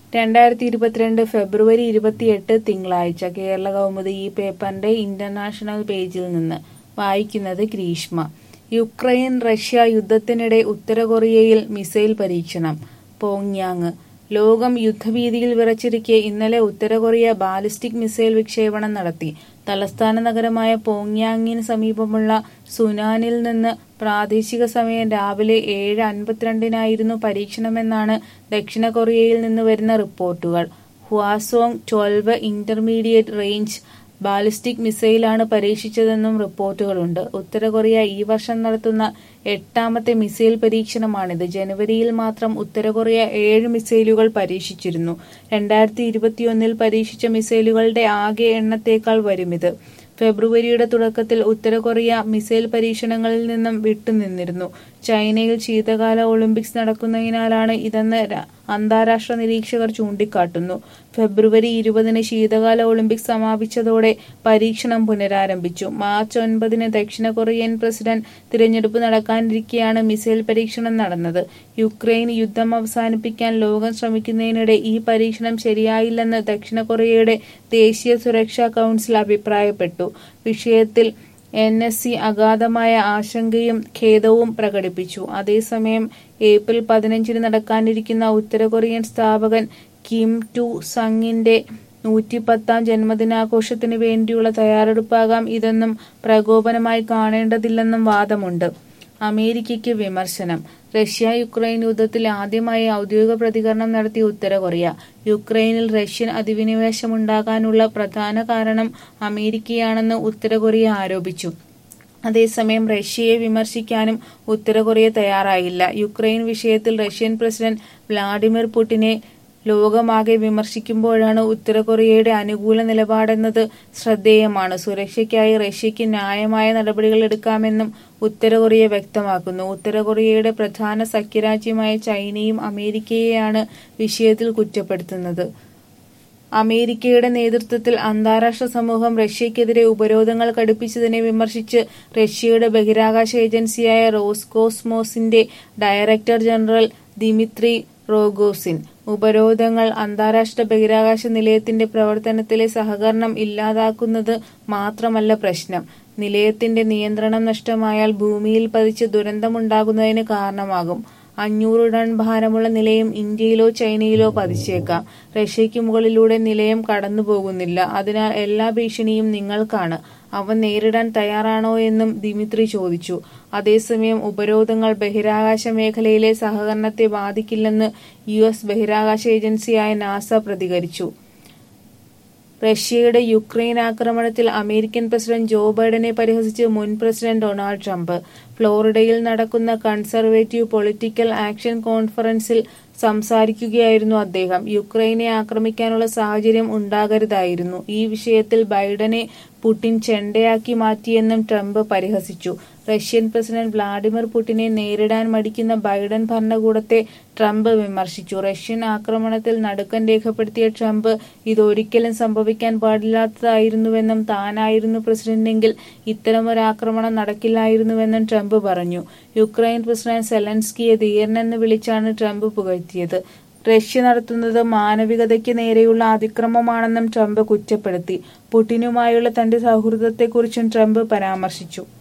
രണ്ടായിരത്തി ഇരുപത്തിരണ്ട് ഫെബ്രുവരി ഇരുപത്തിയെട്ട് തിങ്കളാഴ്ച കേരള കൗമുദി ഈ പേപ്പറിന്റെ ഇന്റർനാഷണൽ പേജിൽ നിന്ന് വായിക്കുന്നത് ഗ്രീഷ്മ യുക്രൈൻ റഷ്യ യുദ്ധത്തിനിടെ ഉത്തര കൊറിയയിൽ മിസൈൽ പരീക്ഷണം പോങ്യാങ് ലോകം യുദ്ധഭീതിയിൽ വിറച്ചിരിക്കെ ഇന്നലെ ഉത്തര കൊറിയ ബാലിസ്റ്റിക് മിസൈൽ വിക്ഷേപണം നടത്തി തലസ്ഥാന നഗരമായ പോങ്യാങ്ങിന് സമീപമുള്ള സുനാനിൽ നിന്ന് പ്രാദേശിക സമയം രാവിലെ ഏഴ് അൻപത്തിരണ്ടിനായിരുന്നു പരീക്ഷണമെന്നാണ് ദക്ഷിണ കൊറിയയിൽ നിന്ന് വരുന്ന റിപ്പോർട്ടുകൾ Hwasong twelve intermediate range ballistic മിസൈലാണ് പരീക്ഷിച്ചതെന്നും റിപ്പോർട്ടുകളുണ്ട് ഉത്തര കൊറിയ ഈ വർഷം നടത്തുന്ന എട്ടാമത്തെ മിസൈൽ പരീക്ഷണമാണിത് ജനുവരിയിൽ മാത്രം ഉത്തര കൊറിയ ഏഴ് മിസൈലുകൾ പരീക്ഷിച്ചിരുന്നു രണ്ടായിരത്തി ഇരുപത്തിയൊന്നിൽ പരീക്ഷിച്ച മിസൈലുകളുടെ ആകെ എണ്ണത്തേക്കാൾ വരുമിത് ഫെബ്രുവരിയുടെ തുടക്കത്തിൽ ഉത്തര കൊറിയ മിസൈൽ പരീക്ഷണങ്ങളിൽ നിന്നും വിട്ടുനിന്നിരുന്നു ചൈനയിൽ ശീതകാല ഒളിമ്പിക്സ് നടക്കുന്നതിനാലാണ് ഇതെന്ന് ര- അന്താരാഷ്ട്ര നിരീക്ഷകർ ചൂണ്ടിക്കാട്ടുന്നു ഫെബ്രുവരി ഇരുപതിന് ശീതകാല ഒളിമ്പിക്സ് സമാപിച്ചതോടെ പരീക്ഷണം പുനരാരംഭിച്ചു മാർച്ച് ഒൻപതിന് ദക്ഷിണ കൊറിയൻ പ്രസിഡന്റ് തിരഞ്ഞെടുപ്പ് നടക്കാനിരിക്കെയാണ് മിസൈൽ പരീക്ഷണം നടന്നത് യുക്രൈൻ യുദ്ധം അവസാനിപ്പിക്കാൻ ലോകം ശ്രമിക്കുന്നതിനിടെ ഈ പരീക്ഷണം ശരിയായില്ലെന്ന് ദക്ഷിണ കൊറിയയുടെ ദേശീയ സുരക്ഷാ കൗൺസിൽ അഭിപ്രായപ്പെട്ടു വിഷയത്തിൽ എൻ എസ് സി അഗാധമായ ആശങ്കയും ഖേദവും പ്രകടിപ്പിച്ചു അതേസമയം ഏപ്രിൽ പതിനഞ്ചിന് നടക്കാനിരിക്കുന്ന ഉത്തര കൊറിയൻ സ്ഥാപകൻ കിം ടു സങ്ങിന്റെ നൂറ്റിപ്പത്താം ജന്മദിനാഘോഷത്തിന് വേണ്ടിയുള്ള തയ്യാറെടുപ്പാകാം ഇതെന്നും പ്രകോപനമായി കാണേണ്ടതില്ലെന്നും വാദമുണ്ട് അമേരിക്കയ്ക്ക് വിമർശനം റഷ്യ യുക്രൈൻ യുദ്ധത്തിൽ ആദ്യമായി ഔദ്യോഗിക പ്രതികരണം നടത്തിയ ഉത്തര കൊറിയ യുക്രൈനിൽ റഷ്യൻ അധിനിവേശമുണ്ടാകാനുള്ള പ്രധാന കാരണം അമേരിക്കയാണെന്ന് ഉത്തര കൊറിയ ആരോപിച്ചു അതേസമയം റഷ്യയെ വിമർശിക്കാനും ഉത്തര കൊറിയ തയ്യാറായില്ല യുക്രൈൻ വിഷയത്തിൽ റഷ്യൻ പ്രസിഡന്റ് വ്ളാഡിമിർ പുടിനെ ലോകമാകെ വിമർശിക്കുമ്പോഴാണ് ഉത്തര കൊറിയയുടെ അനുകൂല നിലപാടെന്നത് ശ്രദ്ധേയമാണ് സുരക്ഷയ്ക്കായി റഷ്യയ്ക്ക് ന്യായമായ നടപടികൾ എടുക്കാമെന്നും ഉത്തര കൊറിയ വ്യക്തമാക്കുന്നു ഉത്തര കൊറിയയുടെ പ്രധാന സഖ്യരാജ്യമായ ചൈനയും അമേരിക്കയെയാണ് വിഷയത്തിൽ കുറ്റപ്പെടുത്തുന്നത് അമേരിക്കയുടെ നേതൃത്വത്തിൽ അന്താരാഷ്ട്ര സമൂഹം റഷ്യക്കെതിരെ ഉപരോധങ്ങൾ കടുപ്പിച്ചതിനെ വിമർശിച്ച് റഷ്യയുടെ ബഹിരാകാശ ഏജൻസിയായ റോസ്കോസ്മോസിന്റെ ഡയറക്ടർ ജനറൽ ദിമിത്രി റോഗോസിൻ ഉപരോധങ്ങൾ അന്താരാഷ്ട്ര ബഹിരാകാശ നിലയത്തിന്റെ പ്രവർത്തനത്തിലെ സഹകരണം ഇല്ലാതാക്കുന്നത് മാത്രമല്ല പ്രശ്നം നിലയത്തിന്റെ നിയന്ത്രണം നഷ്ടമായാൽ ഭൂമിയിൽ പതിച്ച് ദുരന്തമുണ്ടാകുന്നതിന് കാരണമാകും അഞ്ഞൂറ് ടൺ ഭാരമുള്ള നിലയം ഇന്ത്യയിലോ ചൈനയിലോ പതിച്ചേക്കാം റഷ്യയ്ക്ക് മുകളിലൂടെ നിലയം കടന്നു പോകുന്നില്ല അതിനാൽ എല്ലാ ഭീഷണിയും നിങ്ങൾക്കാണ് അവ നേരിടാൻ തയ്യാറാണോ എന്നും ദിമിത്രി ചോദിച്ചു അതേസമയം ഉപരോധങ്ങൾ ബഹിരാകാശ മേഖലയിലെ സഹകരണത്തെ ബാധിക്കില്ലെന്ന് യു എസ് ബഹിരാകാശ ഏജൻസിയായ നാസ പ്രതികരിച്ചു റഷ്യയുടെ യുക്രൈൻ ആക്രമണത്തിൽ അമേരിക്കൻ പ്രസിഡന്റ് ജോ ബൈഡനെ പരിഹസിച്ച് മുൻ പ്രസിഡന്റ് ഡൊണാൾഡ് ട്രംപ് ഫ്ലോറിഡയിൽ നടക്കുന്ന കൺസർവേറ്റീവ് പൊളിറ്റിക്കൽ ആക്ഷൻ കോൺഫറൻസിൽ സംസാരിക്കുകയായിരുന്നു അദ്ദേഹം യുക്രൈനെ ആക്രമിക്കാനുള്ള സാഹചര്യം ഉണ്ടാകരുതായിരുന്നു ഈ വിഷയത്തിൽ ബൈഡനെ പുടിൻ ചെണ്ടയാക്കി മാറ്റിയെന്നും ട്രംപ് പരിഹസിച്ചു റഷ്യൻ പ്രസിഡന്റ് വ്ളാഡിമിർ പുടിനെ നേരിടാൻ മടിക്കുന്ന ബൈഡൻ ഭരണകൂടത്തെ ട്രംപ് വിമർശിച്ചു റഷ്യൻ ആക്രമണത്തിൽ നടുക്കം രേഖപ്പെടുത്തിയ ട്രംപ് ഇതൊരിക്കലും സംഭവിക്കാൻ പാടില്ലാത്തതായിരുന്നുവെന്നും താനായിരുന്നു പ്രസിഡന്റെങ്കിൽ ഇത്തരമൊരാക്രമണം നടക്കില്ലായിരുന്നുവെന്നും ട്രംപ് പറഞ്ഞു യുക്രൈൻ പ്രസിഡന്റ് സെലൻസ്കിയെ ധീരനെന്ന് വിളിച്ചാണ് ട്രംപ് പുകഴ്ത്തിയത് റഷ്യ നടത്തുന്നത് മാനവികതയ്ക്ക് നേരെയുള്ള അതിക്രമമാണെന്നും ട്രംപ് കുറ്റപ്പെടുത്തി പുടിനുമായുള്ള തന്റെ സൗഹൃദത്തെക്കുറിച്ചും ട്രംപ് പരാമർശിച്ചു